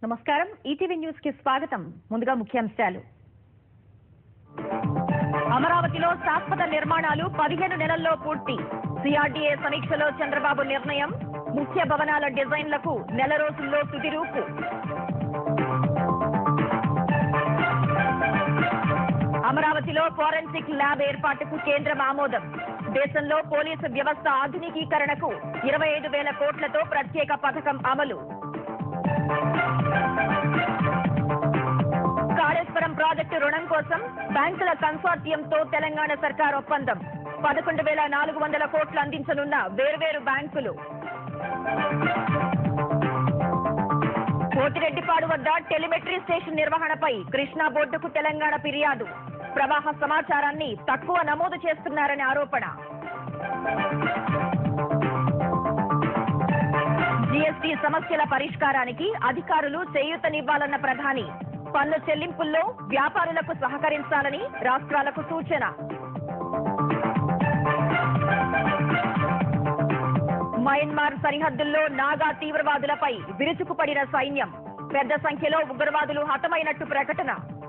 నమస్కారం ETV news కి స్వాగతం ముందుగా ముఖ్యాంశాలు అమరావతిలో శాశ్వత నిర్మాణాలు పదిహేను నెలల్లో పూర్తి సిఆర్డీఏ సమీక్షలో చంద్రబాబు నిర్ణయం ముఖ్య భవనాల డిజైన్లకు నెల రోజుల్లో తుది రూపు అమరావతిలో ఫోరెన్సిక్ ల్యాబ్ ఏర్పాటుకు కేంద్రం ఆమోదం దేశంలో పోలీసు వ్యవస్థ ఆధునికీకరణకు ఇరవై ఐదు వేల కోట్లతో ప్రత్యేక పథకం అమలు కాళేశ్వరం ప్రాజెక్టు రుణం కోసం బ్యాంకుల కన్సార్టియంతో తెలంగాణ సర్కార్ ఒప్పందం పదకొండు వేల నాలుగు వందల కోట్లు అందించనున్న వేర్వేరు బ్యాంకులు పోతిరెడ్డిపాడు వద్ద టెలిమెట్రీ స్టేషన్ నిర్వహణపై కృష్ణా బోర్డుకు తెలంగాణ ఫిర్యాదు ప్రవాహ సమాచారాన్ని తక్కువ నమోదు చేస్తున్నారని ఆరోపణ జీఎస్టీ సమస్యల పరిష్కారానికి అధికారులు చేయూతనివ్వాలన్న ప్రధాని పన్ను చెల్లింపుల్లో వ్యాపారులకు సహకరించాలని రాష్ట్రాలకు సూచన మయన్మార్ సరిహద్దుల్లో నాగా తీవ్రవాదులపై విరుచుకుపడిన సైన్యం పెద్ద సంఖ్యలో ఉగ్రవాదులు హతమైనట్టు ప్రకటన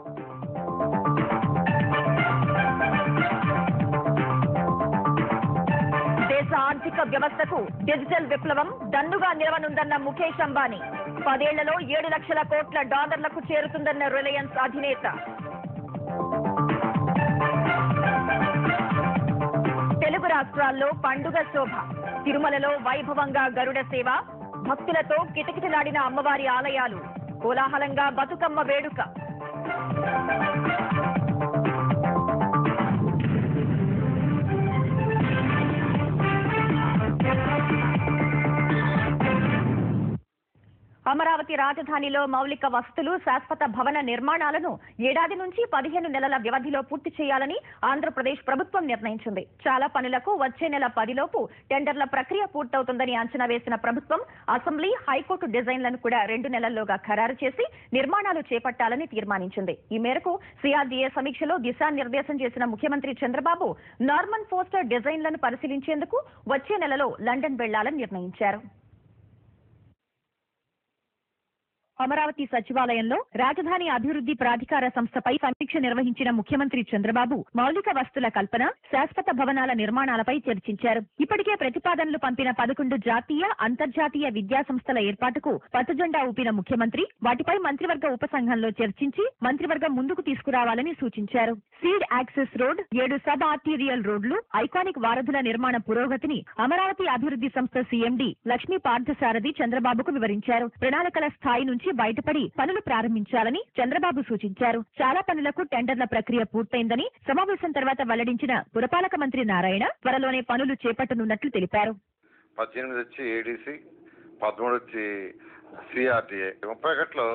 దేశ ఆర్థిక వ్యవస్థకు డిజిటల్ విప్లవం దన్నుగా నిలవనుందన్న ముఖేష్ అంబానీ పదేళ్లలో ఏడు లక్షల కోట్ల డాలర్లకు చేరుతుందన్న రిలయన్స్ అధినేత తెలుగు రాష్ట్రాల్లో పండుగ శోభ తిరుమలలో వైభవంగా గరుడ సేవ భక్తులతో కిటకిటలాడిన అమ్మవారి ఆలయాలు కోలాహలంగా బతుకమ్మ వేడుక అమరావతి రాజధానిలో మౌలిక వసతులు శాశ్వత భవన నిర్మాణాలను ఏడాది నుంచి పదిహేను నెలల వ్యవధిలో పూర్తి చేయాలని ఆంధ్రప్రదేశ్ ప్రభుత్వం నిర్ణయించింది చాలా పనులకు వచ్చే నెల పదిలోపు టెండర్ల ప్రక్రియ పూర్తవుతుందని అంచనా వేసిన ప్రభుత్వం అసెంబ్లీ హైకోర్టు డిజైన్లను కూడా రెండు నెలల్లోగా ఖరారు చేసి నిర్మాణాలు చేపట్టాలని తీర్మానించింది ఈ మేరకు సిఆర్డీఏ సమీక్షలో దిశానిర్దేశం చేసిన ముఖ్యమంత్రి చంద్రబాబు నార్మన్ పోస్టర్ డిజైన్లను పరిశీలించేందుకు వచ్చే నెలలో లండన్ వెళ్లాలని నిర్ణయించారు అమరావతి సచివాలయంలో రాజధాని అభివృద్ధి ప్రాధికార సంస్థపై సమీక్ష నిర్వహించిన ముఖ్యమంత్రి చంద్రబాబు మౌలిక వస్తుల కల్పన శాశ్వత భవనాల నిర్మాణాలపై చర్చించారు ఇప్పటికే ప్రతిపాదనలు పంపిన పదకొండు జాతీయ అంతర్జాతీయ విద్యా సంస్థల ఏర్పాటుకు పచ్చజెండా ఊపిన ముఖ్యమంత్రి వాటిపై మంత్రివర్గ ఉపసంఘంలో చర్చించి మంత్రివర్గం ముందుకు తీసుకురావాలని సూచించారు సీడ్ యాక్సెస్ రోడ్ ఏడు సబ్ ఆర్టీరియల్ రోడ్లు ఐకానిక్ వారధుల నిర్మాణ పురోగతిని అమరావతి అభివృద్ధి సంస్థ సీఎండీ లక్ష్మీ పార్థసారథి చంద్రబాబుకు వివరించారు ప్రణాళికల స్థాయి నుంచి బయటపడి పనులు ప్రారంభించాలని చంద్రబాబు సూచించారు చాలా పనులకు టెండర్ల ప్రక్రియ పూర్తయిందని సమావేశం తర్వాత వెల్లడించిన పురపాలక మంత్రి నారాయణ త్వరలోనే పనులు చేపట్టనున్నట్లు తెలిపారు పద్దెనిమిది వచ్చి ఏడీసీ పదమూడు వచ్చి సిఆర్టీఏ ముప్పై ఒకటిలో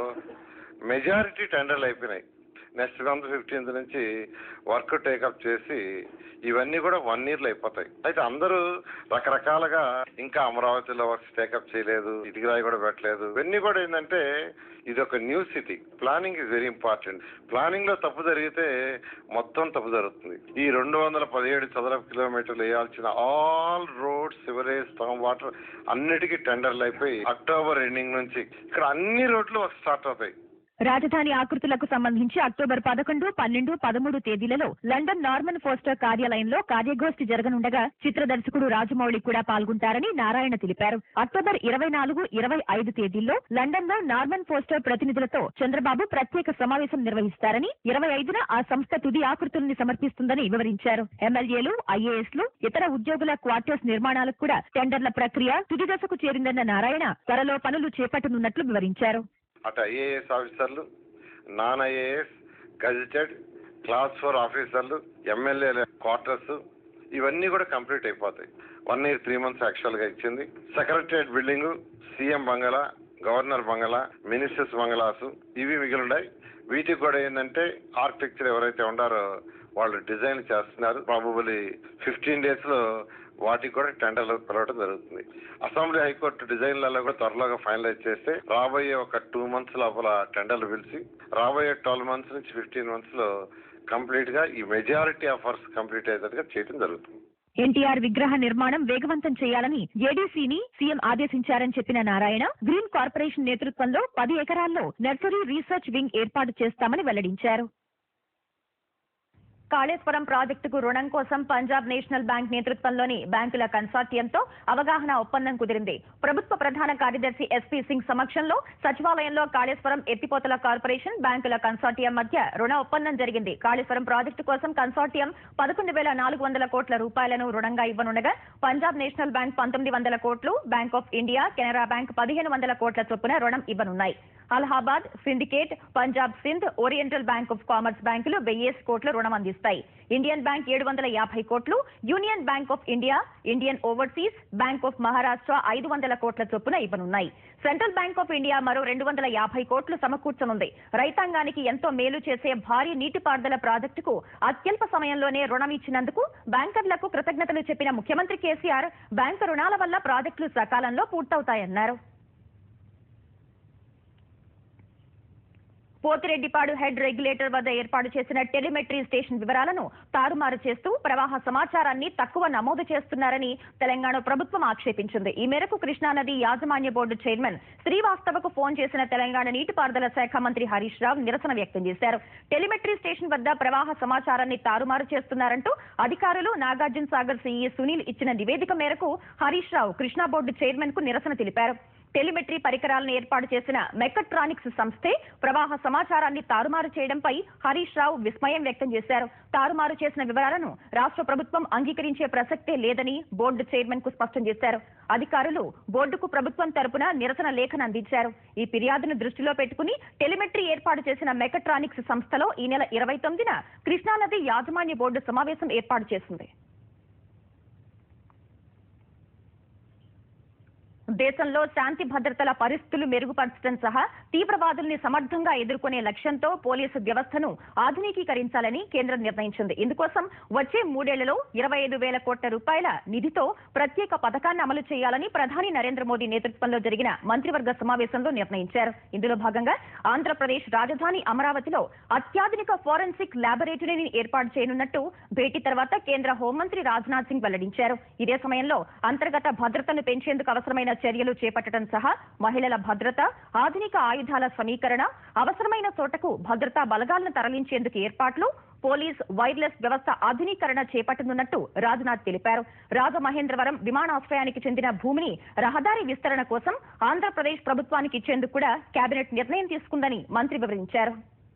మెజారిటీ టెండర్లు అయిపోయినాయి నెక్స్ట్ మంత్ ఫిఫ్టీన్త్ నుంచి వర్క్ టేకప్ చేసి ఇవన్నీ కూడా వన్ ఇయర్లో అయిపోతాయి అయితే అందరూ రకరకాలుగా ఇంకా అమరావతిలో వర్క్స్ టేకప్ చేయలేదు ఇటుకరాయి కూడా పెట్టలేదు ఇవన్నీ కూడా ఏంటంటే ఇది ఒక new city planning is very important planning లో తప్పు జరిగితే మొత్తం తప్పు జరుగుతుంది ఈ రెండు వందల పదిహేడు చదరపు కిలోమీటర్లు వేయాల్సిన all roads sewerage storm water అన్నిటికీ టెండర్లు అయిపోయి అక్టోబర్ ఎండింగ్ నుంచి ఇక్కడ అన్ని రోడ్లు స్టార్ట్ అవుతాయి రాజధాని ఆకృతులకు సంబంధించి అక్టోబర్ పదకొండు పన్నెండు పదమూడు తేదీలలో లండన్ నార్మన్ ఫోస్టర్ కార్యాలయంలో కార్యగోష్ఠి జరగనుండగా చిత్ర దర్శకుడు రాజమౌళి కూడా పాల్గొంటారని నారాయణ తెలిపారు అక్టోబర్ ఇరవై నాలుగు ఇరవై ఐదు తేదీల్లో లండన్ లో నార్మన్ ఫోస్టర్ ప్రతినిధులతో చంద్రబాబు ప్రత్యేక సమావేశం నిర్వహిస్తారని ఇరవై ఐదున ఆ సంస్థ తుది ఆకృతుల్ని సమర్పిస్తుందని వివరించారు ఎమ్మెల్యేలు ఐఏఎస్లు ఇతర ఉద్యోగుల క్వార్టర్స్ నిర్మాణాలకు కూడా టెండర్ల ప్రక్రియ తుది దశకు చేరిందన్న నారాయణ త్వరలో పనులు చేపట్టనున్నట్లు వివరించారు అటు ఐఏఎస్ ఆఫీసర్లు non IAS gazetted class four ఆఫీసర్లు ఎమ్మెల్యేల క్వార్టర్స్ ఇవన్నీ కూడా కంప్లీట్ అయిపోతాయి వన్ ఇయర్ త్రీ మంత్స్ యాక్చువల్గా ఇచ్చింది సెక్రటరియట్ బిల్డింగ్ సీఎం బంగళా గవర్నర్ బంగళా మినిస్టర్స్ బంగళాస్ ఇవి మిగిలిన్నాయి వీటికి కూడా ఏంటంటే ఆర్కిటెక్చర్ ఎవరైతే ఉండారో వాళ్ళు డిజైన్ చేస్తున్నారు ప్రాబబులీ ఫిఫ్టీన్ డేస్ లో వాటికి కూడా టెండర్లు పిలవడం జరుగుతుంది అసెంబ్లీ హైకోర్టు డిజైన్లలో కూడా త్వరలోగా ఫైనలైజ్ చేస్తే రాబోయే ఒక టూ మంత్స్ లోపల టెండర్లు పిలిచి రాబోయే ట్వెల్వ్ మంత్స్ నుంచి ఫిఫ్టీన్ మంత్స్ లో కంప్లీట్ గా ఈ మెజారిటీ ఆఫర్స్ కంప్లీట్ అయ్యేటట్టుగా చేయడం జరుగుతుంది ఎన్టీఆర్ విగ్రహ నిర్మాణం వేగవంతం చేయాలని ఏడీసీని సీఎం ఆదేశించారని చెప్పిన నారాయణ గ్రీన్ కార్పొరేషన్ నేతృత్వంలో పది ఎకరాల్లో నర్సరీ రీసెర్చ్ వింగ్ ఏర్పాటు చేస్తామని వెల్లడించారు కాళేశ్వరం ప్రాజెక్టుకు రుణం కోసం పంజాబ్ నేషనల్ బ్యాంక్ నేతృత్వంలోని బ్యాంకుల కన్సార్టియంతో అవగాహన ఒప్పందం కుదిరింది ప్రభుత్వ ప్రధాన కార్యదర్శి ఎస్పీ సింగ్ సమక్షంలో సచివాలయంలో కాళేశ్వరం ఎత్తిపోతల కార్పొరేషన్ బ్యాంకుల కన్సార్టియం మధ్య రుణ ఒప్పందం జరిగింది కాళేశ్వరం ప్రాజెక్టు కోసం కన్సార్టియం పదకొండు వేల నాలుగు వందల కోట్ల రూపాయలను రుణంగా ఇవ్వనుండగా పంజాబ్ నేషనల్ బ్యాంక్ పంతొమ్మిది వందల కోట్లు bank of India Canara bank పదిహేను వందల కోట్ల చొప్పున రుణం ఇవ్వనున్నాయి Allahabad Syndicate Punjab Sind Oriental bank of commerce బ్యాంకులు వెయ్యేసి కోట్ల రుణం అందిస్తాయి ఇండియన్ బ్యాంక్ ఏడు వందల యాభై కోట్లు union bank of India Indian overseas bank of Maharashtra ఐదు వందల కోట్ల చొప్పున ఇవ్వనున్నాయి సెంట్రల్ బ్యాంక్ ఆఫ్ ఇండియా మరో రెండు వందల యాభై కోట్లు సమకూర్చనుంది రైతాంగానికి ఎంతో మేలు చేసే భారీ నీటిపారుదల ప్రాజెక్టుకు అత్యల్ప సమయంలోనే రుణం ఇచ్చినందుకు బ్యాంకర్లకు కృతజ్ఞతలు చెప్పిన ముఖ్యమంత్రి కేసీఆర్ బ్యాంకు రుణాల వల్ల ప్రాజెక్టులు సకాలంలో పూర్తవుతాయన్నారు పోతిరెడ్డిపాడు హెడ్ రెగ్యులేటర్ వద్ద ఏర్పాటు చేసిన టెలిమెట్రీ స్టేషన్ వివరాలను తారుమారు చేస్తూ ప్రవాహ సమాచారాన్ని తక్కువ నమోదు చేస్తున్నారని తెలంగాణ ప్రభుత్వం ఆక్షేపించింది ఈ మేరకు కృష్ణానది యాజమాన్య బోర్డు చైర్మన్ శ్రీవాస్తవకు ఫోన్ చేసిన తెలంగాణ నీటిపారుదల శాఖ మంత్రి హరీష్ రావు నిరసన వ్యక్తం చేశారు టెలిమెట్రీ స్టేషన్ వద్ద ప్రవాహ సమాచారాన్ని తారుమారు చేస్తున్నారంటూ అధికారులు నాగార్జున సాగర్ సీఈ సునీల్ ఇచ్చిన నివేదిక మేరకు హరీష్ రావు కృష్ణా బోర్డు చైర్మన్ కు నిరసన తెలిపారు టెలిమెట్రీ పరికరాలను ఏర్పాటు చేసిన మెకట్రానిక్స్ సంస్థే ప్రవాహ సమాచారాన్ని తారుమారు చేయడంపై హరీష్ రావు విస్మయం వ్యక్తం చేశారు తారుమారు చేసిన వివరాలను రాష్ట్ర ప్రభుత్వం అంగీకరించే ప్రసక్తే లేదని బోర్డు చైర్మన్ కు స్పష్టం చేశారు అధికారులు బోర్డుకు ప్రభుత్వం తరపున నిరసన లేఖను అందించారు ఈ ఫిర్యాదును దృష్టిలో పెట్టుకుని టెలిమెట్రీ ఏర్పాటు చేసిన మెకట్రానిక్స్ సంస్థలో ఈ నెల ఇరవై తొమ్మిదిన కృష్ణానది యాజమాన్య బోర్డు సమావేశం ఏర్పాటు చేసింది దేశంలో శాంతి భద్రతల పరిస్థితులు మెరుగుపరచడం సహా తీవ్రవాదుల్ని సమర్థంగా ఎదుర్కొనే లక్ష్యంతో పోలీసు వ్యవస్థను ఆధునికీకరించాలని కేంద్రం నిర్ణయించింది ఇందుకోసం వచ్చే మూడేళ్లలో ఇరవై ఐదు వేల కోట్ల రూపాయల నిధితో ప్రత్యేక పథకాన్ని అమలు చేయాలని ప్రధాని నరేంద్ర మోదీ నేతృత్వంలో జరిగిన మంత్రివర్గ సమావేశంలో నిర్ణయించారు ఇందులో భాగంగా ఆంధ్రప్రదేశ్ రాజధాని అమరావతిలో అత్యాధునిక ఫోరెన్సిక్ ల్యాబొరేటరీని ఏర్పాటు చేయనున్నట్టు భేటీ తర్వాత కేంద్ర హోంమంత్రి రాజ్నాథ్ సింగ్ వెల్లడించారు ఇదే సమయంలో అంతర్గత భద్రతను పెంచేందుకు అవసరమైన చర్యలు చేపట్టడం సహా మహిళల భద్రత ఆధునిక ఆయుధాల సమీకరణ అవసరమైన చోటకు భద్రతా బలగాలను తరలించేందుకు ఏర్పాట్లు పోలీస్ వైర్లెస్ వ్యవస్థ ఆధునీకరణ చేపట్టనున్నట్టు రాజ్నాథ్ తెలిపారు రాజమహేంద్రవరం విమానాశ్రయానికి చెందిన భూమిని రహదారి విస్తరణ కోసం ఆంధ్రప్రదేశ్ ప్రభుత్వానికి ఇచ్చేందుకు కూడా కేబినెట్ నిర్ణయం తీసుకుందని మంత్రి వివరించారు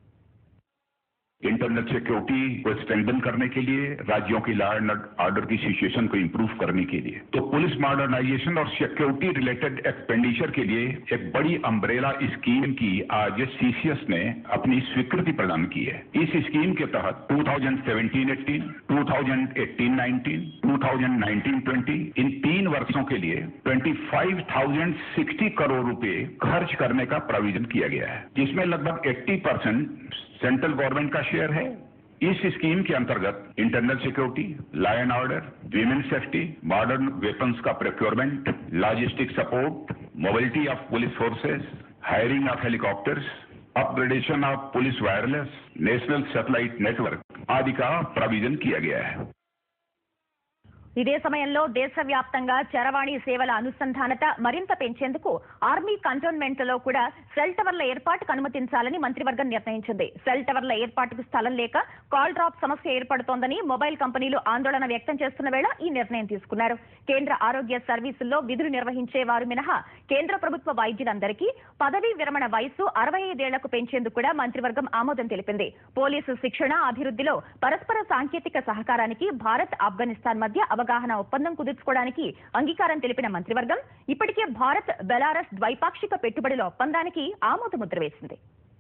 इंटरनल सिक्योरिटी को स्ट्रेंथन करने के लिए राज्यों की लॉ एंड ऑर्डर की सिचुएशन को इंप्रूव करने के लिए तो पुलिस मॉडर्नाइजेशन और सिक्योरिटी रिलेटेड एक्सपेंडिचर के लिए एक बड़ी अम्ब्रेला स्कीम की आज सीसीएस ने अपनी स्वीकृति प्रदान की है इस स्कीम के तहत 2017-18, 2018-19, 2019-20 इन तीन वर्षों के लिए 25,060 करोड़ रुपए खर्च करने का प्रोविजन किया गया है जिसमें लगभग 80 परसेंट सेंट्रल गवर्नमेंट का शेयर है इस स्कीम के अंतर्गत internal security law and order women safety modern weapons का procurement logistic support mobility of police forces hiring of helicopters upgradation of police wireless national satellite network आदि का provision किया गया है ఇదే సమయంలో దేశవ్యాప్తంగా చరవాణి సేవల అనుసంధానత మరింత పెంచేందుకు ఆర్మీ కంటోన్మెంట్లలో కూడా సెల్ టవర్ల ఏర్పాటుకు అనుమతించాలని మంత్రివర్గం నిర్ణయించింది సెల్ టవర్ల ఏర్పాటుకు స్థలం లేక కాల్ డ్రాప్ సమస్య ఏర్పడుతోందని మొబైల్ కంపెనీలు ఆందోళన వ్యక్తం చేస్తున్న వేళ ఈ నిర్ణయం తీసుకున్నారు కేంద్ర ఆరోగ్య సర్వీసుల్లో విధులు నిర్వహించే వారు మినహా కేంద్ర ప్రభుత్వ వైద్యులందరికీ పదవీ విరమణ వయసు అరవై ఐదేళ్లకు పెంచేందుకు కూడా మంత్రివర్గం ఆమోదం తెలిపింది పోలీసు శిక్షణ అభివృద్ధిలో పరస్పర సాంకేతిక సహకారానికి భారత్ ఆఫ్ఘనిస్తాన్ మధ్య అవగాహన ఒప్పందం కుదుర్చుకోవడానికి అంగీకారం తెలిపిన మంత్రివర్గం ఇప్పటికే భారత్ బెలారస్ ద్వైపాక్షిక పెట్టుబడుల ఒప్పందానికి ఆమోదముద్ర వేసింది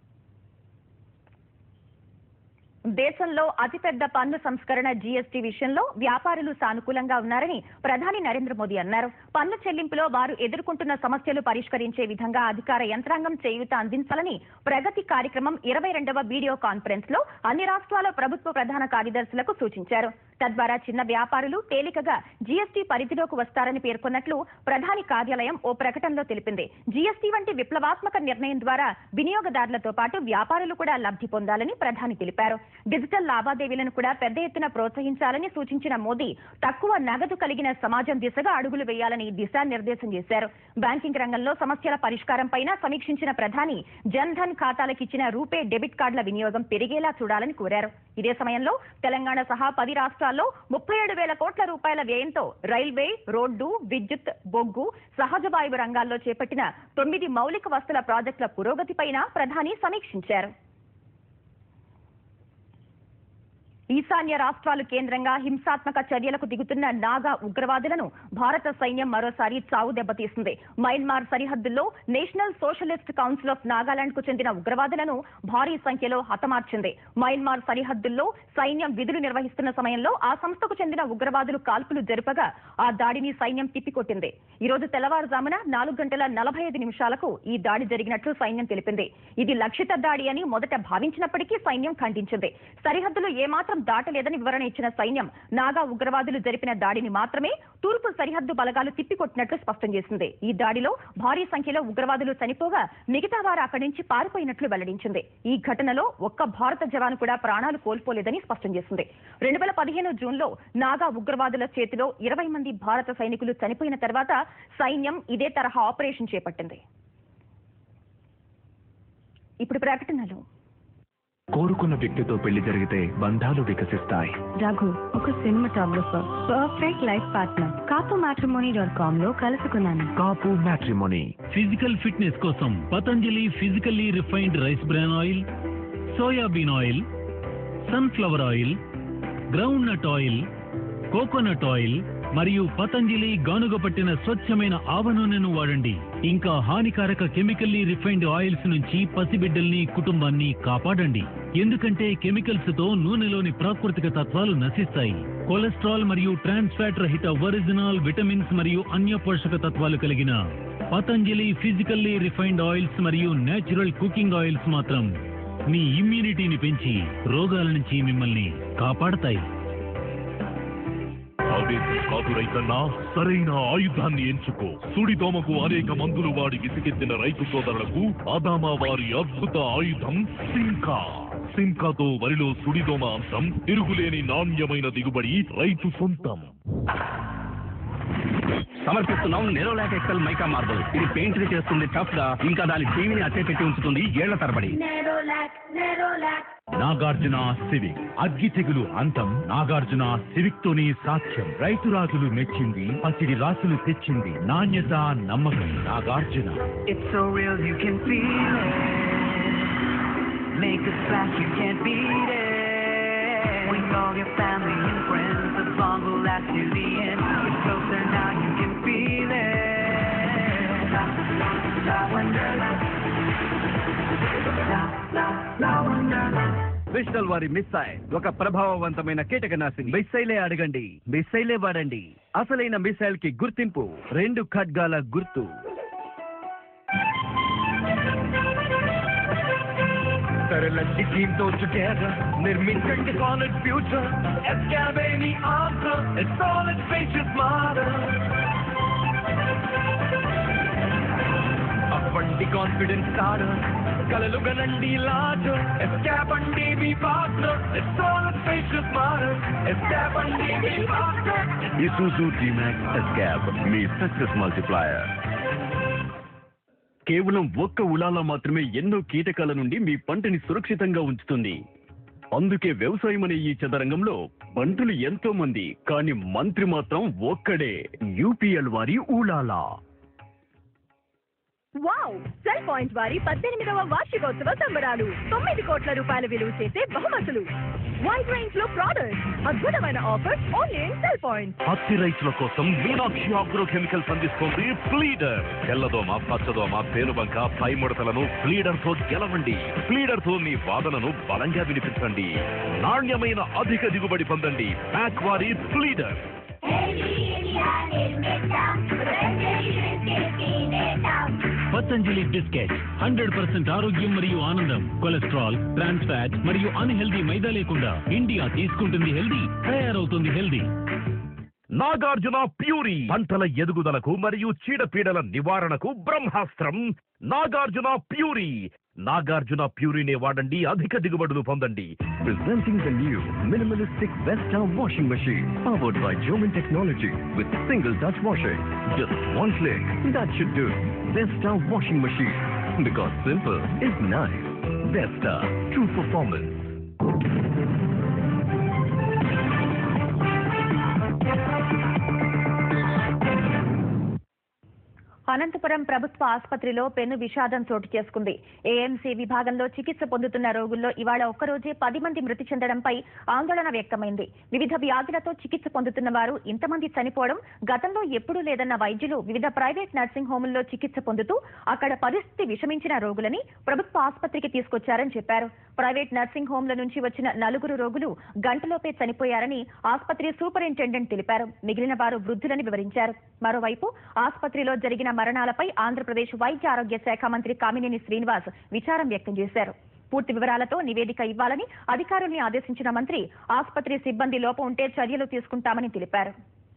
దేశంలో అతిపెద్ద పన్ను సంస్కరణ జీఎస్టీ విషయంలో వ్యాపారులు సానుకూలంగా ఉన్నారని ప్రధాని నరేంద్ర మోదీ అన్నారు పన్ను చెల్లింపులో వారు ఎదుర్కొంటున్న సమస్యలు పరిష్కరించే విధంగా అధికార యంత్రాంగం చేయూత అందించాలని ప్రగతి కార్యక్రమం ఇరవై రెండవ వీడియో కాన్ఫరెన్స్ లో అన్ని రాష్ట్రాల ప్రభుత్వ ప్రధాన కార్యదర్శులకు సూచించారు తద్వారా చిన్న వ్యాపారులు తేలికగా జీఎస్టీ పరిధిలోకి వస్తారని పేర్కొన్నట్లు ప్రధాని కార్యాలయం ఓ ప్రకటనలో తెలిపింది జీఎస్టీ వంటి విప్లవాత్మక నిర్ణయం ద్వారా వినియోగదారులతో పాటు వ్యాపారులు కూడా లబ్ధి పొందాలని ప్రధాని తెలిపారు డిజిటల్ లావాదేవీలను కూడా పెద్ద ఎత్తున ప్రోత్సహించాలని సూచించిన మోదీ తక్కువ నగదు కలిగిన సమాజం దిశగా అడుగులు వేయాలని దిశానిర్దేశం చేశారు బ్యాంకింగ్ రంగంలో సమస్యల పరిష్కారం పైన సమీక్షించిన ప్రధాని జన్ ధన్ ఖాతాలకు ఇచ్చిన రూపే డెబిట్ కార్డుల వినియోగం పెరిగేలా చూడాలని కోరారు ఇదే సమయంలో తెలంగాణ సహా పది రాష్ట్రాల్లో ముప్పై ఏడు వేల కోట్ల రూపాయల వ్యయంతో రైల్వే రోడ్డు విద్యుత్ బొగ్గు సహజ వాయువు రంగాల్లో చేపట్టిన తొమ్మిది మౌలిక వస్తుల ప్రాజెక్టుల పురోగతిపైన ప్రధాని సమీక్షించారు ఈశాన్య రాష్ట్రాలు కేంద్రంగా హింసాత్మక చర్యలకు దిగుతున్న నాగా ఉగ్రవాదులను భారత సైన్యం మరోసారి చావు దెబ్బతీసింది మయన్మార్ సరిహద్దుల్లో national socialist council of Nagaland కు చెందిన ఉగ్రవాదులను భారీ సంఖ్యలో హతమార్చింది మయన్మార్ సరిహద్దుల్లో సైన్యం విధులు నిర్వహిస్తున్న సమయంలో ఆ సంస్థకు చెందిన ఉగ్రవాదులు కాల్పులు జరుపగా ఆ దాడిని సైన్యం తిప్పికొట్టింది ఈ రోజు తెల్లవారుజామున నాలుగు గంటల నలభై ఐదు నిమిషాలకు ఈ దాడి జరిగినట్లు సైన్యం తెలిపింది ఇది లక్షిత దాడి అని మొదట భావించినప్పటికీ సైన్యం ఖండించింది సరిహద్దులు ఏమాత్రం దాటలేదని వివరణ ఇచ్చిన సైన్యం నాగా ఉగ్రవాదులు జరిపిన దాడిని మాత్రమే తూర్పు సరిహద్దు బలగాలు తిప్పికొట్టినట్లు స్పష్టం చేసింది ఈ దాడిలో భారీ సంఖ్యలో ఉగ్రవాదులు చనిపోగా మిగతా వారు అక్కడి నుంచి పారిపోయినట్లు వెల్లడించింది ఈ ఘటనలో ఒక్క భారత జవాను కూడా ప్రాణాలు కోల్పోలేదని స్పష్టం చేసింది రెండు వేల పదిహేను జూన్లో నాగా ఉగ్రవాదుల చేతిలో ఇరవై మంది భారత సైనికులు చనిపోయిన తర్వాత సైన్యం ఇదే తరహా ఆపరేషన్ చేపట్టింది ఇప్పుడు ప్రకటనలు కోరుకున్న వ్యక్తితో పెళ్లి జరిగితే బంధాలు వికసిస్తాయి రఘు ఒక cinematographer perfect life partner Kapu matrimony dot com లో కలుసుకున్నాను కాపు మ్యాట్రిమోనీ ఫిజికల్ ఫిట్నెస్ కోసం Patanjali physically refined rice bran oil soybean oil sunflower oil groundnut oil coconut oil మరియు పతంజలి గానుగ పట్టిన స్వచ్ఛమైన ఆవ నూనెను వాడండి ఇంకా హానికారక కెమికల్లీ రిఫైన్డ్ ఆయిల్స్ నుంచి పసిబిడ్డల్ని కుటుంబాన్ని కాపాడండి ఎందుకంటే కెమికల్స్ తో నూనెలోని ప్రాకృతిక తత్వాలు నశిస్తాయి కొలెస్ట్రాల్ మరియు ట్రాన్స్ ఫ్యాట్ రహిత ఒరిజినల్ విటమిన్స్ మరియు అన్య పోషక తత్వాలు కలిగిన పతంజలి ఫిజికల్లీ రిఫైన్డ్ ఆయిల్స్ మరియు నేచురల్ కుకింగ్ ఆయిల్స్ మాత్రం మీ ఇమ్యూనిటీని పెంచి రోగాల నుంచి మిమ్మల్ని కాపాడతాయి ఆవేశం కాదు రైతన్నా సరైన ఆయుధాన్ని ఎంచుకో సుడిదోమకు అనేక మందులు వాడి విసిగెత్తిన రైతు సోదరులకు ఆదామా వారి అద్భుత ఆయుధం సింకా సింకాతో వరిలో సుడిదోమ అంశం తిరుగులేని నాణ్యమైన దిగుబడి రైతు సొంతం సమర్పిస్తున్నాం నెరోలాక్ ఎక్సెల్ మైకా మార్బుల్ ఇది పెయింట్ ని చేస్తుంది టఫ్ గా ఇంకా దాని టీవీని అట్టే పెట్టి ఉంచుతుంది ఏళ్ల తరబడి నాగార్జున సివిక్ అగ్గి తెగులు అంతం నాగార్జున సివిక్ తోనే సాధ్యం రైతు రాజులు మెచ్చింది పసిడి రాసులు తెచ్చింది నాణ్యత నమ్మకం Nagarjuna It's so real, you can feel it. Make us fast, you can't beat it. Bring all your family and friends, the bond will last to the end. It's closer now, you can feel it. La, la, la, wonderland. La, la, la, wonderland. విస్టల్ వారి missile ఒక ప్రభావవంతమైన కీటకనాశిని మిస్సైలే అడగండి మిస్సైలే వాడండి అసలైన missile కి గుర్తింపు రెండు ఖడ్గాల గుర్తు తరలండి దీంతో టుగెదర్ నిర్మించండి సాలిడ్ ఫ్యూచర్ ఎస్కాబేని ఆన్సర్ సాలిడ్ స్పేషియస్ మాడల్ అవ్వండి కాన్ఫిడెన్స్ స్టార్టర్ కలలు గనండి లార్జర్ ఎస్కాప్ అండి మీ partner solid spacious model S cab అండి మీ పార్ట్నర్ ఇసూజు డిమాక్స్ ఎస్కాబ్ మీ సక్సెస్ మల్టిప్లయర్ కేవలం ఒక్క ఉలాల మాత్రమే ఎన్నో కీటకాల నుండి మీ పంటని సురక్షితంగా ఉంచుతుంది అందుకే వ్యవసాయం అనే ఈ చదరంగంలో బంటులు ఎంతో మంది కానీ మంత్రి మాత్రం ఒక్కడే యూపీఎల్ వారి ఊలాలా వావ్ సెల్ పాయింట్ వారి పద్దెనిమిదవ వార్షికోత్సవ సంబరాలు తొమ్మిది కోట్ల రూపాయల విలువ చేసే బహుమతులు వైడ్ రేంజ్ లో ప్రోడక్ట్స్ అద్భుతమైన offers only in cell point పత్తి రైతుల కోసం మీనాక్షి అగ్రో కెమికల్స్ అందిస్తోంది ఫ్లీడర్ తెల్లదోమ పచ్చదోమ పేనుబంక పై ముడతలను ఫ్లీడర్ తో గెలవండి ఫ్లీడర్ తో మీ వాదనను బలంగా వినిపించండి నాణ్యమైన అధిక దిగుబడి పొందండి ప్యాక్ వారి ఫ్లీడర్ పతంజలి బిస్కెట్ హండ్రెడ్ పర్సెంట్ ఆరోగ్యం మరియు ఆనందం కొలెస్ట్రాల్ ట్రాన్స్ ఫ్యాట్ మరియు అన్హెల్దీ మైదా లేకుండా ఇండియా తీసుకుంటుంది హెల్దీ తయారవుతుంది హెల్దీ నాగార్జున ప్యూరీ పంటల ఎదుగుదలకు మరియు చీడపీడల నివారణకు బ్రహ్మాస్త్రం నాగార్జున ప్యూరీ నాగార్జున ప్యూరినే వాడండి అధిక దిగుబడులు పొందండి Presenting the new minimalistic Vesta washing machine powered by German technology with single touch washing. Just one click, that should do. Vesta washing machine. Because simple is nice. Vesta, true performance. Anantapuram ప్రభుత్వ ఆసుపత్రిలో పెను విషాదం చోటు చేసుకుంది AMC విభాగంలో చికిత్స పొందుతున్న రోగుల్లో ఇవాళ ఒక్కరోజే పది మంది మృతి చెందడంపై ఆందోళన వ్యక్తమైంది వివిధ వ్యాధులతో చికిత్స పొందుతున్న వారు ఇంతమంది చనిపోవడం గతంలో ఎప్పుడూ లేదన్న వైద్యులు వివిధ ప్రైవేట్ నర్సింగ్ హోముల్లో చికిత్స పొందుతూ అక్కడ పరిస్థితి విషమించిన రోగులని ప్రభుత్వ ఆసుపత్రికి తీసుకొచ్చారని చెప్పారు ప్రైవేట్ నర్సింగ్ హోంల నుంచి వచ్చిన నలుగురు రోగులు గంటలోపే చనిపోయారని ఆసుపత్రి సూపరింటెండెంట్ తెలిపారు మిగిలిన వారు వృద్ధులని వివరించారు మరోవైపు ఆసుపత్రిలో జరిగిన మరణాలపై ఆంధ్రప్రదేశ్ వైద్య ఆరోగ్య శాఖ మంత్రి కామినేని శ్రీనివాస్ విచారం వ్యక్తం చేశారు పూర్తి వివరాలతో నివేదిక ఇవ్వాలని అధికారుల్ని ఆదేశించిన మంత్రి ఆసుపత్రి సిబ్బంది లోపం ఉంటే చర్యలు తీసుకుంటామని తెలిపారు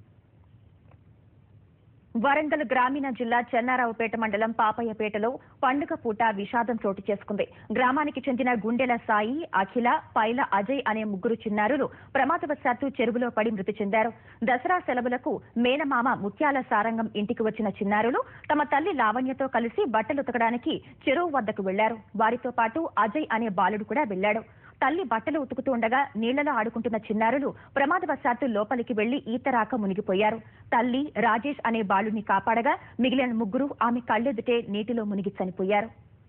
వరంగల్ గ్రామీణ జిల్లా చెన్నారావుపేట మండలం పాపయ్యపేటలో పండుగ పూట విషాదం చోటు చేసుకుంది గ్రామానికి చెందిన గుండెల సాయి అఖిల పైల అజయ్ అనే ముగ్గురు చిన్నారులు ప్రమాదవశాత్తు చెరువులో పడి మృతి చెందారు దసరా సెలవులకు మేనమామ ముత్యాల సారంగం ఇంటికి వచ్చిన చిన్నారులు తమ తల్లి లావణ్యతో కలిసి బట్టలు ఉతకడానికి చెరువు వద్దకు వెళ్లారు వారితో పాటు అజయ్ అనే బాలుడు కూడా వెళ్లాడు తల్లి బట్టలు ఉతుకుతూ ఉండగా నీళ్లలో ఆడుకుంటున్న చిన్నారులు ప్రమాదవశాత్తు లోపలికి వెళ్లి ఈత రాక మునిగిపోయారు తల్లి రాజేష్ అనే బాలుడిని కాపాడగా మిగిలిన ముగ్గురు ఆమె కళ్ళెదుటే నీటిలో మునిగి చనిపోయారు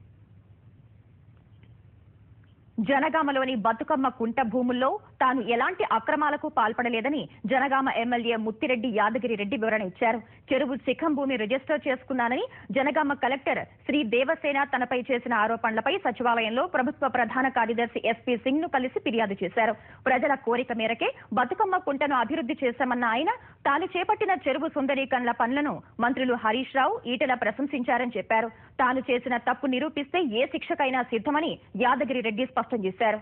జనగామలోని బతుకమ్మ కుంట భూముల్లో తాను ఎలాంటి అక్రమాలకు పాల్పడలేదని జనగామ ఎమ్మెల్యే ముత్తిరెడ్డి యాదగిరి రెడ్డి వివరణ ఇచ్చారు చెరువు శిఖం భూమి రిజిస్టర్ చేసుకున్నానని జనగామ కలెక్టర్ శ్రీ దేవసేన తనపై చేసిన ఆరోపణలపై సచివాలయంలో ప్రభుత్వ ప్రధాన కార్యదర్శి ఎస్పీ సింగ్ ను కలిసి ఫిర్యాదు చేశారు ప్రజల కోరిక మేరకే బతుకమ్మ కుంటను అభివృద్ధి చేశామన్న ఆయన తాను చేపట్టిన చెరువు సుందరీకరణల పనులను మంత్రులు హరీష్ రావు ఈటెల ప్రశంసించారని చెప్పారు తాను చేసిన తప్పు నిరూపిస్తే ఏ శిక్షకైనా సిద్ధమని యాదగిరి రెడ్డి స్పష్టం చేశారు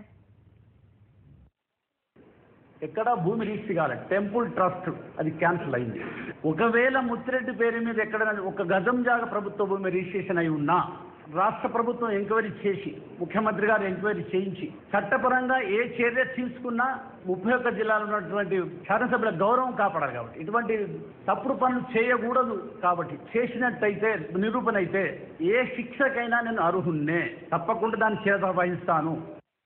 ఎక్కడ భూమి రిజిస్టర్ కావాలి టెంపుల్ ట్రస్ట్ అది క్యాన్సిల్ అయింది ఒకవేళ ముత్తిరెడ్డి పేరు మీద ఎక్కడైనా ఒక గజం జాగ ప్రభుత్వ భూమి రిజిస్ట్రేషన్ అయి ఉన్నా రాష్ట్ర ప్రభుత్వం ఎంక్వైరీ చేసి ముఖ్యమంత్రి గారు ఎంక్వైరీ చేయించి చట్టపరంగా ఏ చర్య తీసుకున్నా ముప్పై ఒక్క జిల్లాలో ఉన్నటువంటి శాసనసభ్యుల గౌరవం కాపాడాలి కాబట్టి ఇటువంటి తప్పుడు పనులు చేయకూడదు కాబట్టి చేసినట్టయితే నిరూపణ అయితే ఏ శిక్షకైనా నేను అర్హున్నే తప్పకుండా దాన్ని చేత వహిస్తాను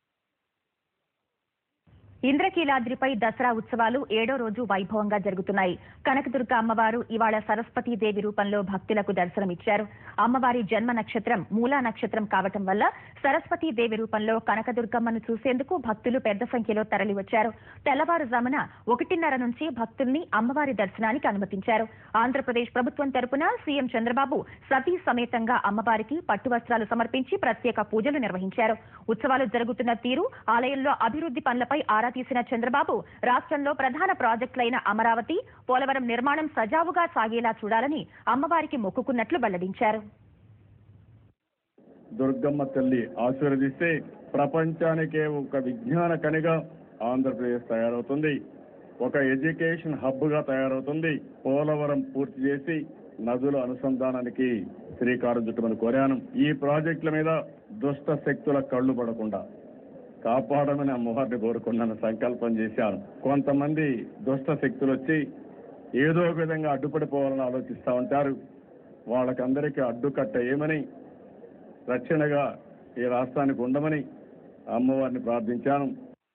ఇంద్రకీలాద్రిపై దసరా ఉత్సవాలు ఏడో రోజు వైభవంగా జరుగుతున్నాయి కనకదుర్గ అమ్మవారు ఇవాళ సరస్వతీ దేవి రూపంలో భక్తులకు దర్శనమిచ్చారు అమ్మవారి జన్మ నక్షత్రం మూలా నక్షత్రం కావటం వల్ల సరస్వతీ దేవి రూపంలో కనకదుర్గమ్మను చూసేందుకు భక్తులు పెద్ద సంఖ్యలో తరలివచ్చారు తెల్లవారుజామున ఒకటిన్నర నుంచి భక్తుల్ని అమ్మవారి దర్శనానికి అనుమతించారు ఆంధ్రప్రదేశ్ ప్రభుత్వం తరపున సీఎం చంద్రబాబు సతీ సమేతంగా అమ్మవారికి పట్టు వస్త్రాలు సమర్పించి ప్రత్యేక పూజలు నిర్వహించారు ఉత్సవాలు జరుగుతున్న తీరు ఆలయంలో అభివృద్ధి పనులపై ఆరా తీసిన చంద్రబాబు రాష్ట్రంలో ప్రధాన ప్రాజెక్టులైన అమరావతి పోలవరం నిర్మాణం సజావుగా సాగేలా చూడాలని అమ్మవారికి మొక్కుకున్నట్లు వెల్లడించారు దుర్గమ్మ తల్లి ఆశీర్వదిస్తే ప్రపంచానికే ఒక విజ్ఞాన కనిగా ఆంధ్రప్రదేశ్ తయారవుతుంది ఒక ఎడ్యుకేషన్ హబ్గా తయారవుతుంది పోలవరం పూర్తి చేసి నదుల అనుసంధానానికి శ్రీకారం చుట్టమని కోరాను ఈ ప్రాజెక్టుల మీద దుష్ట శక్తుల కళ్ళు పడకుండా కాపాడమని అమ్మవారిని కోరుకున్నాను సంకల్పం చేశాను కొంతమంది దుష్ట శక్తులు వచ్చి ఏదో ఒక విధంగా అడ్డుపడిపోవాలని ఆలోచిస్తూ ఉంటారు వాళ్ళకందరికీ అడ్డుకట్ట ఏమని రక్షణగా ఈ రాష్ట్రానికి ఉండమని అమ్మవారిని ప్రార్థించాను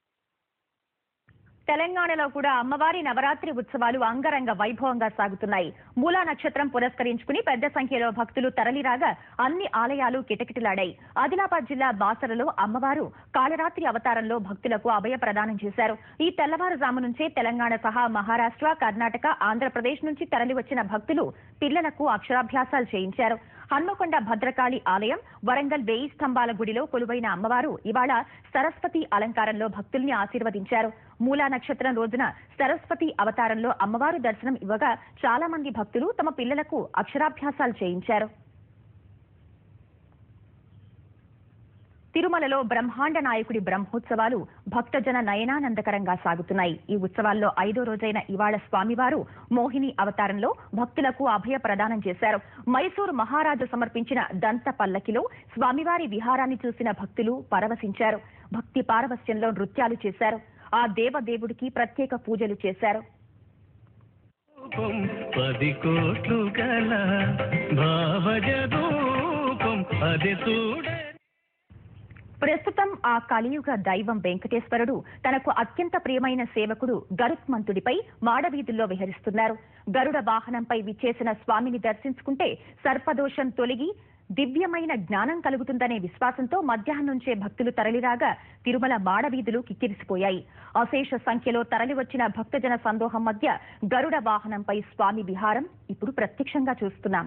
తెలంగాణలో కూడా అమ్మవారి నవరాత్రి ఉత్సవాలు అంగరంగ వైభవంగా సాగుతున్నాయి మూలా నక్షత్రం పురస్కరించుకుని పెద్ద సంఖ్యలో భక్తులు తరలిరాగా అన్ని ఆలయాలు కిటకిటలాడాయి ఆదిలాబాద్ జిల్లా బాసరలో అమ్మవారు కాళరాత్రి అవతారంలో భక్తులకు అభయ ప్రదానం చేశారు ఈ తెల్లవారుజాము నుంచే తెలంగాణ సహా మహారాష్ట్ర కర్ణాటక ఆంధ్రప్రదేశ్ నుంచి తరలివచ్చిన భక్తులు పిల్లలకు అక్షరాభ్యాసాలు చేయించారు హన్మకొండ భద్రకాళి ఆలయం వరంగల్ వేయి స్తంభాల గుడిలో కొలువైన అమ్మవారు ఇవాళ సరస్వతి అలంకారంలో భక్తుల్ని ఆశీర్వదించారు మూలా నక్షత్రం రోజున సరస్వతి అవతారంలో అమ్మవారు దర్శనం ఇవ్వగా చాలా మంది భక్తులు తమ పిల్లలకు అక్షరాభ్యాసాలు చేయించారు తిరుమలలో బ్రహ్మాండ నాయకుడి బ్రహ్మోత్సవాలు భక్తజన నయనానందకరంగా సాగుతున్నాయి ఈ ఉత్సవాల్లో ఐదో రోజైన ఇవాళ స్వామివారు మోహిని అవతారంలో భక్తులకు అభయ ప్రదానం చేశారు మైసూరు మహారాజు సమర్పించిన దంత పల్లకిలో స్వామివారి విహారాన్ని చూసిన భక్తులు పరవశించారు భక్తి పారవస్యంలో నృత్యాలు చేశారు ఆ దేవదేవుడికి ప్రత్యేక పూజలు చేశారు రూపం పది కోట్లు గల భావజ రూపం అది చూడ ప్రస్తుతం ఆ కలియుగ దైవం వెంకటేశ్వరుడు తనకు అత్యంత ప్రియమైన సేవకుడు గరుత్మంతుడిపై మాడవీధుల్లో విహరిస్తున్నారు గరుడ వాహనంపై విచ్చేసిన స్వామిని దర్శించుకుంటే సర్పదోషం తొలగి దివ్యమైన జ్ఞానం కలుగుతుందనే విశ్వాసంతో మధ్యాహ్నం నుంచే భక్తులు తరలిరాగా తిరుమల మాడవీధులు కిక్కిరిసిపోయాయి అశేష సంఖ్యలో తరలివచ్చిన భక్తజన సందోహం మధ్య గరుడ వాహనంపై స్వామి విహారం ఇప్పుడు ప్రత్యక్షంగా చూస్తున్నాం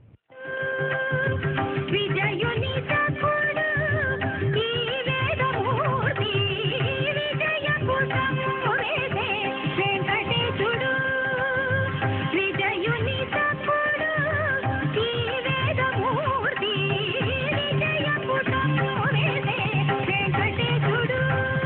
విజయుని తకుడు ఈ వేదమూర్తి విజయపు సంవేదే వెంకటేశుడు విజయుని తకుడు ఈ వేదమూర్తి విజయపు సంవేదే వెంకటేశుడు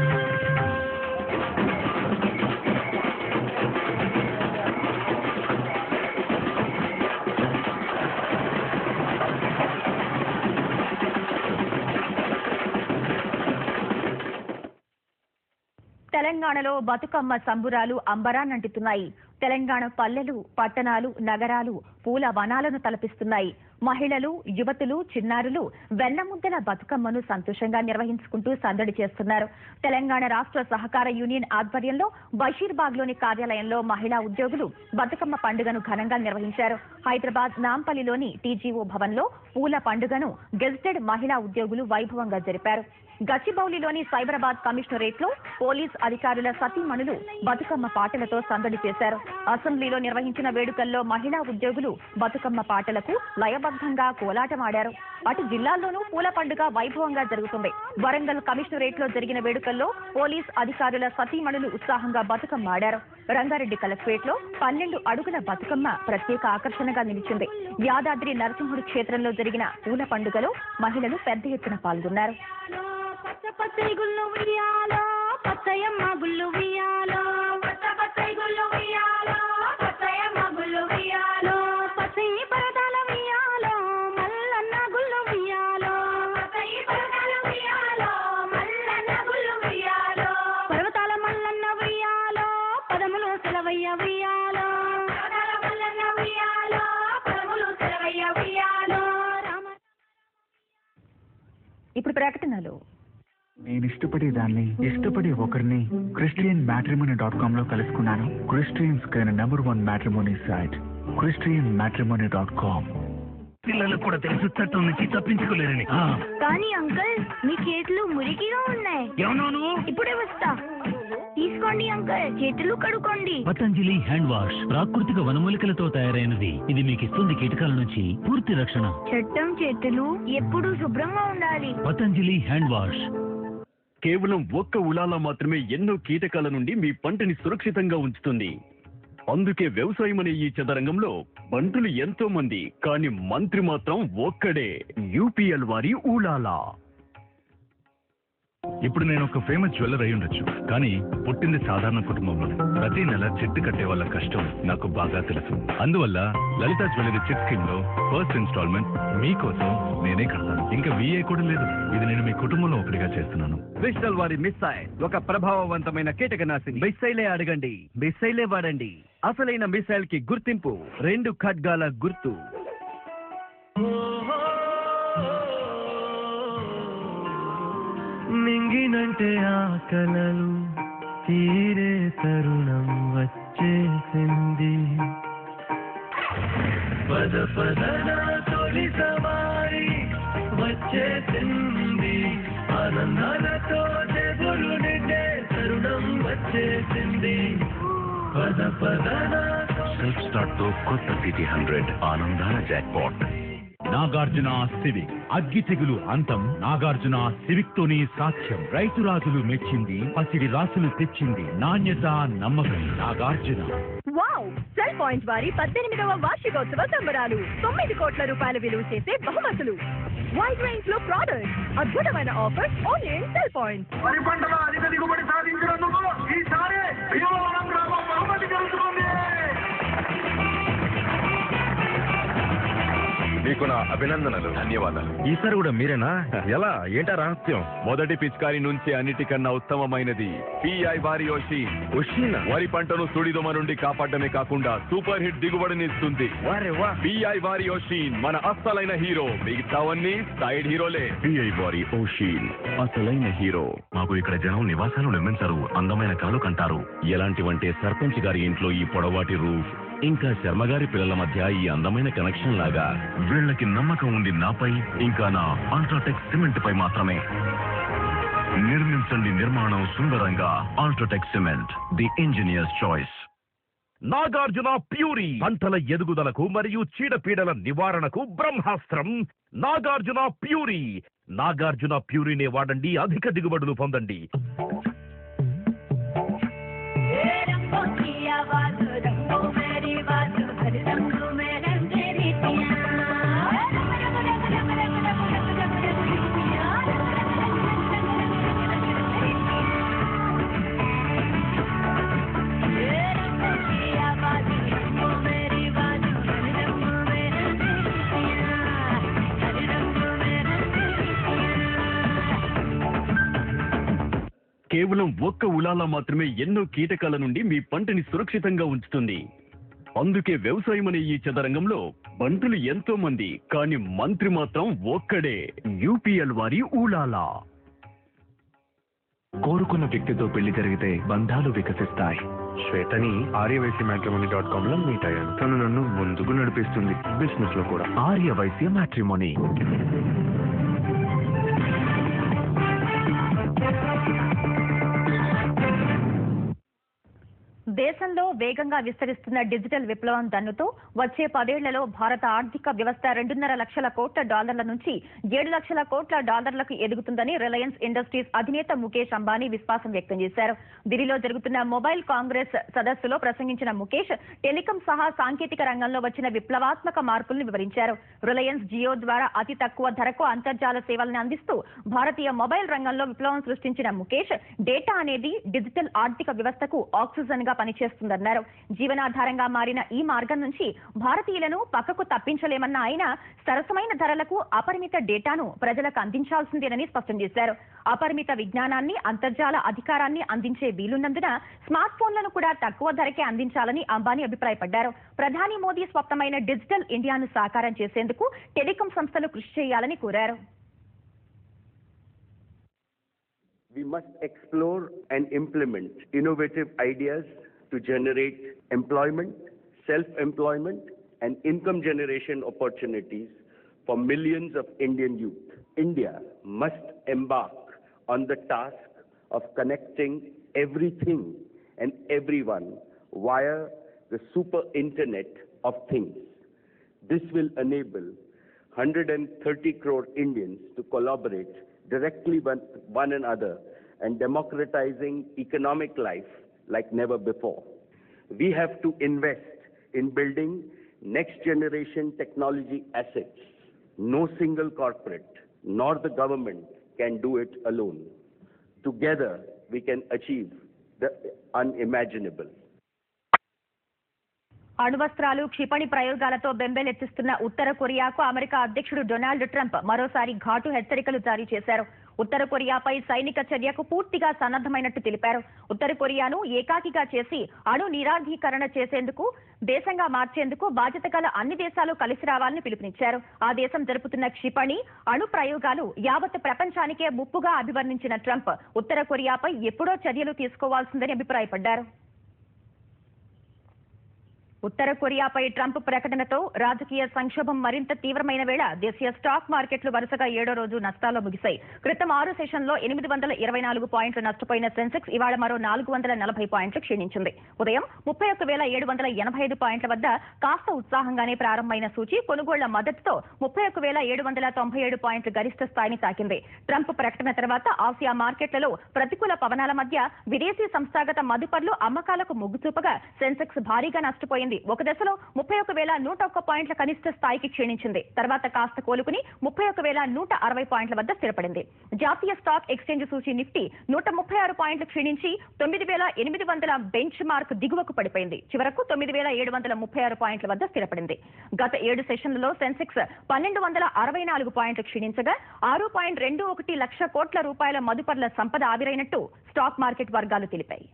తెలంగాణలో బతుకమ్మ సంబురాలు అంబరాన్నంటుతున్నాయి తెలంగాణ పల్లెలు పట్టణాలు నగరాలు పూల వనాలను తలపిస్తున్నాయి మహిళలు యువతులు చిన్నారులు వెన్నముద్దల బతుకమ్మను సంతోషంగా నిర్వహించుకుంటూ సందడి చేస్తున్నారు తెలంగాణ రాష్ట్ర సహకార యూనియన్ ఆధ్వర్యంలో బషీర్బాగ్ లోని కార్యాలయంలో మహిళా ఉద్యోగులు బతుకమ్మ పండుగను ఘనంగా నిర్వహించారు హైదరాబాద్ నాంపల్లిలోని టీజీఓ భవన్లో పూల పండుగను గెజిటెడ్ మహిళా ఉద్యోగులు వైభవంగా జరిపారు గచ్చిబౌలిలోని సైబరాబాద్ కమిషనరేట్ లో పోలీస్ అధికారుల సతీమణులు బతుకమ్మ పాటలతో సందడి చేశారు అసెంబ్లీలో నిర్వహించిన వేడుకల్లో మహిళా ఉద్యోగులు బతుకమ్మ పాటలకు లయబద్ధంగా కోలాటమాడారు అటు జిల్లాల్లోనూ పూల పండుగ వైభవంగా జరుగుతుంది వరంగల్ కమిషనరేట్ లో జరిగిన వేడుకల్లో పోలీస్ అధికారుల సతీమణులు ఉత్సాహంగా బతుకమ్మ ఆడారు రంగారెడ్డి కలెక్టరేట్ లో పన్నెండు అడుగుల బతుకమ్మ ప్రత్యేక ఆకర్షణగా నిలిచింది యాదాద్రి నరసింహుడి క్షేత్రంలో జరిగిన పూల పండుగలో మహిళలు పెద్ద ఎత్తున పాల్గొన్నారు పచ్చ పచ్చయి గుళ్ళు ఉయ్యాలో పచ్చయమ్మ గుళ్ళు ఉయ్యాలో పచ్చ పచ్చయి గుళ్ళు ఉయ్యాలో పచ్చయమ్మ గుళ్ళు ఉయ్యాలో పచ్చయి పరదాల ఉయ్యాలో మల్లన్న గుళ్ళు ఉయ్యాలో పచ్చయి పరదాల ఉయ్యాలో మల్లన్న గుళ్ళు ఉయ్యాలో పర్వతాల మల్లన్న ఉయ్యాలో పదములు సెలవయ్య ఉయ్యాలో పర్వతాల మల్లన్న ఉయ్యాలో పదములు సెలవయ్య ఉయ్యాలో రామ ఇప్పుడు ప్రకటనలు నేను ఇష్టపడే దాన్ని ఇష్టపడే ఒకరిని క్రిస్టియన్ మ్యాట్రిమోనీ డాట్ కామ్ లో కలుసుకున్నాను క్రిస్టియన్స్ కైన number one matrimony site Christian matrimony dot com పిల్లలకు కూడా తెలుసు చట్టం నుంచి తప్పించుకోలేరని ఆ, కానీ అంకుల్ మీ చేతులు మురికిగా ఉన్నాయి ఏమన్నావు నువ్వు? ఇప్పుడే వస్తా తీసుకోండి అంకుల్ చేతులు కడుక్కోండి పతంజలి హ్యాండ్ వాష్ ప్రాకృతిక వనమూలికలతో తయారైనది ఇది మీకు ఇస్తుంది కీటకాల నుంచి పూర్తి రక్షణ చట్టం చేతులు ఎప్పుడు శుభ్రంగా ఉండాలి పతంజలి హ్యాండ్ వాష్ కేవలం ఒక్క ఉలాలా మాత్రమే ఎన్నో కీటకాల నుండి మీ పంటని సురక్షితంగా ఉంచుతుంది అందుకే వ్యవసాయం అనే ఈ చదరంగంలో బంటులు ఎంతో మంది కానీ మంత్రి మాత్రం ఒక్కడే యూపీఎల్ వారి ఊలాలా ఇప్పుడు నేను ఒక ఫేమస్ జ్యువెలర్ అయి ఉండొచ్చు కానీ పుట్టింది సాధారణ కుటుంబంలో ప్రతి నెల చిట్టు కట్టే వాళ్ళ కష్టం నాకు బాగా తెలుసు అందువల్ల లలిత జ్యువెలరీ చిట్ స్కీమ్ లో ఫస్ట్ ఇన్స్టాల్మెంట్ మీకోసం నేనే కడతాను ఇంకా విఏ కూడా లేదు ఇది నేను మీ కుటుంబంలో ఒకటిగా చేస్తున్నాను విస్టల్ వారి మిస్సైల్ ఒక ప్రభావవంతమైన కీటకనాశిని మిస్సైలే అడగండి మిస్సైలే వాడండి అసలైన మిసైల్ కి గుర్తింపు రెండు ఖడ్గాల గుర్తు మింగినంటే ఆ కలలు తీరే తరుణం వచ్చేసింది పద పదన తొలి సవారి వచ్చేసింది ఆనందాలతో చెబులు నిండే తరుణం వచ్చేసింది పద పదన సెల్ఫ్ స్టార్ట్ తో కొత్త సిటీ హండ్రెడ్ ఆనందాల జాక్పాట్ నాగార్జున సివిక్ అగ్గి తెగులు అంతం నాగార్జున సివిక్ తోనే సాధ్యం రైతు రాజులు మెచ్చింది పసిడి రాసులు తెచ్చింది నాణ్యత నమ్మకం నాగార్జున వావ్ సెల్ పాయింట్ వారి పద్దెనిమిదవ వార్షికోత్సవ సంబరాలు తొమ్మిది కోట్ల రూపాయల విలువ చేసే బహుమతులు వైడ్ రేంజ్ లో ప్రోడక్ట్స్ అద్భుతమైన offer only in cell Point వరి పంటలో అధిక దిగుబడి సాధించినందుకు ఈసారి భీమవరం గ్రామం బహుమతి గెలుచుకుంది మీకు నా అభినందనలు ధన్యవాదాలు ఈసారి కూడా మీరేనా ఎలా ఏంటా రహస్యం మొదటి పిచికారి నుంచి అన్నిటికన్నా ఉత్తమమైనది పిఐ వారి ఓషి ఉషీనా? వరి పంటను సుడిదొమ నుండి కాపాడమే కాకుండా సూపర్ హిట్ దిగుబడిని ఇస్తుంది వారే వా పిఐ వారి ఓషీన్ మన అస్సలైన హీరో మిగతావన్నీ సైడ్ హీరోలే పిఐ వారి ఓషీన్ అసలైన హీరో మాకు ఇక్కడ జనం నివాసాలు నిర్మించరు అందమైన కలలు కంటారు ఎలాంటివంటే సర్పంచ్ గారి ఇంట్లో ఈ పొడవాటి రూఫ్ ఇంకా శర్మ గారి పిల్లల మధ్య ఈ అందమైన కనెక్షన్ లాగా వీళ్ళకి నమ్మకం ఉంది నాపై ఇంకా నా అల్ట్రాటెక్ సిమెంట్ పై మాత్రమే నిర్మించండి నిర్మాణం సుందరంగా UltraTech cement the engineer's choice Nagarjuna ప్యూరీ పంటల ఎదుగుదలకు మరియు చీడపీడల నివారణకు బ్రహ్మాస్త్రం నాగార్జున ప్యూరీ నాగార్జున ప్యూరీనే వాడండి అధిక దిగుబడులు పొందండి కేవలం ఒక్క ఉలాలా మాత్రమే ఎన్నో కీటకాల నుండి మీ పంటని సురక్షితంగా ఉంచుతుంది అందుకే వ్యవసాయం అనే ఈ చదరంగంలో బంటులు ఎంతో మంది కానీ మంత్రి మాత్రం ఒక్కడే యూపీఎల్ వారి ఊలాలా కోరుకున్న వ్యక్తితో పెళ్లి జరిగితే బంధాలు వికసిస్తాయి శ్వేతని ఆర్యవైశ్య మ్యాట్రిమోనీ డాట్ కామ్ లో మీట్ అయ్యాను తను నన్ను ముందుకు నడిపిస్తుంది బిజినెస్ లో కూడా ఆర్యవైశ్య మ్యాట్రిమోనీ దేశంలో వేగంగా విస్తరిస్తున్న డిజిటల్ విప్లవం దన్నుతో వచ్చే పదేళ్లలో భారత ఆర్థిక వ్యవస్థ రెండున్నర లక్షల కోట్ల డాలర్ల నుంచి ఏడు లక్షల కోట్ల డాలర్లకు ఎదుగుతుందని రిలయన్స్ ఇండస్ట్రీస్ అధినేత ముఖేష్ అంబానీ విశ్వాసం వ్యక్తం చేశారు ఢిల్లీలో జరుగుతున్న మొబైల్ కాంగ్రెస్ సదస్సులో ప్రసంగించిన ముఖేష్ టెలికాం సహా సాంకేతిక రంగంలో వచ్చిన విప్లవాత్మక మార్పులను వివరించారు రిలయన్స్ జియో ద్వారా అతి తక్కువ ధరకు అంతర్జాల సేవలను అందిస్తూ భారతీయ మొబైల్ రంగంలో విప్లవం సృష్టించిన ముఖేష్ డేటా అనేది డిజిటల్ ఆర్థిక వ్యవస్థకు ఆక్సిజన్ గా పనిచేస్తుందన్నారు జీవనాధారంగా మారిన ఈ మార్గం నుంచి భారతీయులను పక్కకు తప్పించలేమన్న ఆయన సరసమైన ధరలకు అపరిమిత డేటాను ప్రజలకు అందించాల్సిందేనని స్పష్టం చేశారు అపరిమిత విజ్ఞానాన్ని అంతర్జాల అధికారాన్ని అందించే వీలున్నందున స్మార్ట్ ఫోన్లను కూడా తక్కువ ధరకే అందించాలని అంబానీ అభిప్రాయపడ్డారు ప్రధాని మోదీ స్వప్నమైన డిజిటల్ ఇండియాను సాకారం చేసేందుకు టెలికాం సంస్థలు కృషి చేయాలని కోరారు we must explore and implement innovative ideas to generate employment, self-employment, and income generation opportunities for millions of Indian youth. India must embark on the task of connecting everything and everyone via the super internet of things. This will enable 130 crore Indians to collaborate directly with one another and democratizing economic life like never before. We have to invest in building next generation technology assets. No single corporate nor the government can do it alone. Together, we can achieve the unimaginable. అణువస్త్రాలు క్షిపణి ప్రయోగాలతో బెంబేలెత్తిస్తున్న ఉత్తర కొరియాకు America అధ్యక్షుడు Donald Trump మరోసారి ఘాటు హెచ్చరికలు జారీ చేశారు ఉత్తర కొరియాపై సైనిక చర్యకు పూర్తిగా సన్నద్ధమైనట్టు తెలిపారు ఉత్తర కొరియాను ఏకాకిగా చేసి అణు నిరాధీకరణ చేసేందుకు దేశంగా మార్చేందుకు బాధ్యత గల అన్ని దేశాలు కలిసి రావాలని పిలుపునిచ్చారు ఆ దేశం జరుపుతున్న క్షిపణి అణు ప్రయోగాలు యావత్ ప్రపంచానికే ముప్పుగా అభివర్ణించిన ట్రంప్ ఉత్తర కొరియాపై ఎప్పుడో చర్యలు తీసుకోవాల్సిందని అభిప్రాయపడ్డారు ఉత్తర కొరియాపై ట్రంప్ ప్రకటనతో రాజకీయ సంక్షోభం మరింత తీవ్రమైన వేళ దేశీయ స్టాక్ మార్కెట్లు వరుసగా ఏడో రోజు నష్టాల్లో ముగిశాయి క్రితం ఆరు సెషన్లో ఎనిమిది వందల ఇరవై నాలుగు పాయింట్లు నష్టపోయిన సెన్సెక్స్ ఇవాళ మరో నాలుగు వందల నలభై పాయింట్లు క్షీణించింది ఉదయం ముప్పై ఒక్క వేల ఏడు వందల ఎనభై ఐదు పాయింట్ల వద్ద కాస్త ఉత్సాహంగానే ప్రారంభమైన సూచి కొనుగోళ్ల మద్దతుతో ముప్పై ఒక్క వేల ఏడు వందల తొంభై ఏడు పాయింట్లు గరిష్ట స్థాయిని తాకింది ట్రంప్ ప్రకటన తర్వాత ఆసియా మార్కెట్లలో ప్రతికూల పవనాల మధ్య విదేశీ సంస్థాగత మదుపర్లు అమ్మకాలకు మొగ్గు చూపగా సెన్సెక్స్ భారీగా నష్టపోయింది సాగింది ఒక దశలో ముప్పై ఒక వేల నూట ఒక్క పాయింట్ల కనిష్ట స్థాయికి క్షీణించింది తర్వాత కాస్త కోలుకుని ముప్పై ఒక వేల నూట అరవై పాయింట్ల వద్ద స్థిరపడింది జాతీయ స్టాక్ ఎక్స్చేంజ్ సూచి నిఫ్టీ నూట ముప్పై ఆరు పాయింట్లు క్షీణించి తొమ్మిది వేల ఎనిమిది వందల బెంచ్ మార్క్ దిగువకు పడిపోయింది చివరకు తొమ్మిది వేల ఏడు వందల ముప్పై ఆరు పాయింట్ల వద్ద స్థిరపడింది గత ఏడు సెషన్లలో సెన్సెక్స్ పన్నెండు వందల అరవై నాలుగు పాయింట్లు క్షీణించగా ఆరు పాయింట్ రెండు ఒకటి లక్ష కోట్ల రూపాయల మదుపర్ల సంపద ఆవిరైనట్టు స్టాక్ మార్కెట్ వర్గాలు తెలిపాయి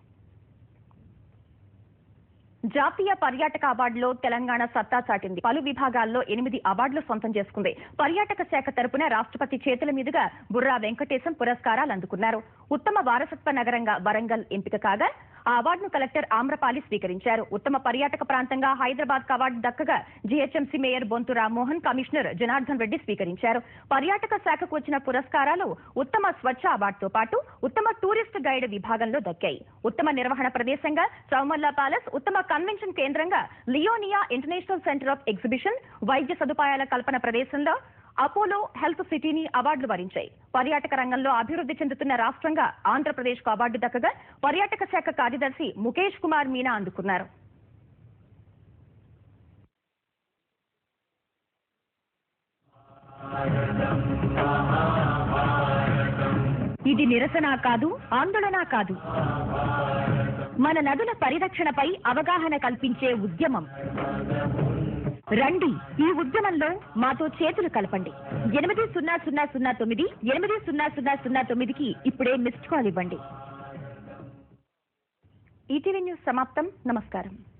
జాతీయ పర్యాటక అవార్డులో తెలంగాణ సత్తా చాటింది పలు విభాగాల్లో ఎనిమిది అవార్డులు సొంతం చేసుకుంది పర్యాటక శాఖ తరపున రాష్ట్రపతి చేతుల మీదుగా బుర్రా వెంకటేశం పురస్కారాలు అందుకున్నారు ఉత్తమ వారసత్వ నగరంగా వరంగల్ ఎంపిక కాగా ఆ అవార్డును కలెక్టర్ ఆమ్రపాలి స్వీకరించారు ఉత్తమ పర్యాటక ప్రాంతంగా హైదరాబాద్ కు అవార్డు దక్కగా GHMC mayor Bonthu Rammohan commissioner Janardhan Reddy స్వీకరించారు పర్యాటక శాఖకు వచ్చిన పురస్కారాలు ఉత్తమ స్వచ్ఛ అవార్డుతో పాటు ఉత్తమ టూరిస్ట్ గైడ్ విభాగంలో దక్కాయి ఉత్తమ నిర్వహణ ప్రదేశంగా చౌమల్లా ప్యాలెస్ ఉత్తమ కన్వెన్షన్ కేంద్రంగా Leonia international centre of exhibition వైద్య సదుపాయాల కల్పన ప్రదేశంలో అపోలో హెల్త్ సిటీని అవార్డులు వరించాయి పర్యాటక రంగంలో అభివృద్ధి చెందుతున్న రాష్ట్రంగా ఆంధ్రప్రదేశ్ కు అవార్డు దక్కగా పర్యాటక శాఖ కార్యదర్శి ముఖేష్ కుమార్ మీనా అందుకున్నారు ఇది నిరసన కాదు ఆందోళన కాదు మన నదుల పరిరక్షణపై అవగాహన కల్పించే ఉద్యమం రండి ఈ ఉద్యమంలో మాతో చేతులు కలపండి ఎనిమిది సున్నా సున్నా సున్నా తొమ్మిది ఎనిమిది సున్నా సున్నా సున్నా తొమ్మిదికి ఇప్పుడే మిస్డ్ కాల్ ఇవ్వండి ఈటీవీ న్యూస్ సమాప్తం నమస్కారం